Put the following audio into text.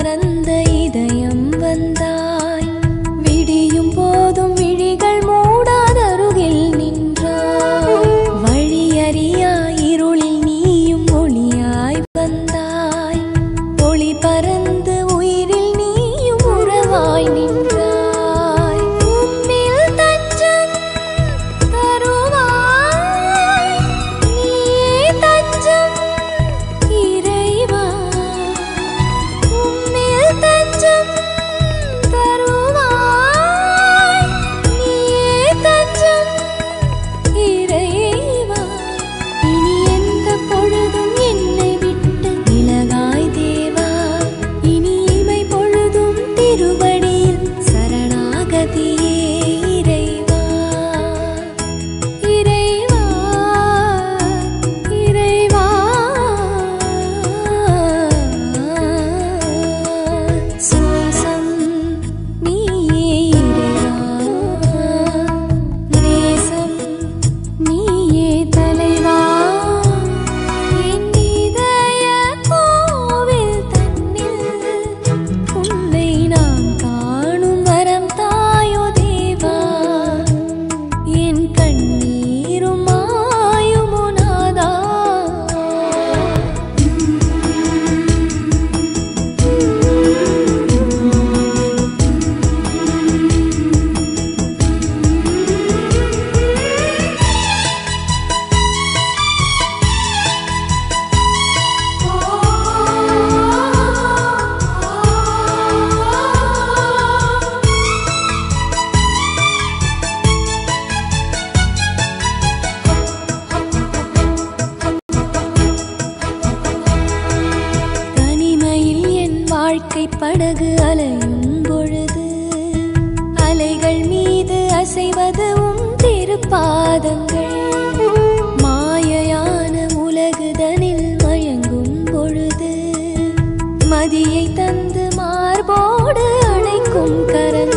பரந்த இதயம் வந்தாய் விடியும் போதும் விழிகள் மூடாதருகில் நின்றாய் வழியறியா இருளில் நீயும் ஒளியாய் வந்தாய் ஒளி பறந்து உயிரில் நீயும் உறவாய் நின்றாய் உம்மில் தஞ்சம் தருவாய் நீயே தஞ்சம் இறைவா உம்மில் தஞ்சம் தருவாய் நீயே தஞ்சம் இறைவா இனி எந்த பொழுதும் என்னை விட்டு விலகாய் தேவா இனி இமை பொழுதும் திருவடியில் சரணாகதியே இறைவா இறைவா இறைவா சுவாசம் நீயே இறைவா நேசம் நீயே தலைவா என் இதய கோவில் தன்னில் உன்னை நான் காணும் வரம் தாயோ தேவா என் கண்ணீரும் மாயுமோ நாதா தனிமையில் என் வாழ்க்கை படகு அலையும் பொழுது அலைகள் மீது அசைவது உம் திருப்பாதங்கள் மாயையான உலகுதனில் மயங்கும் பொழுது மதியை தந்து மார்போடு அணைக்கும் கரங்கள்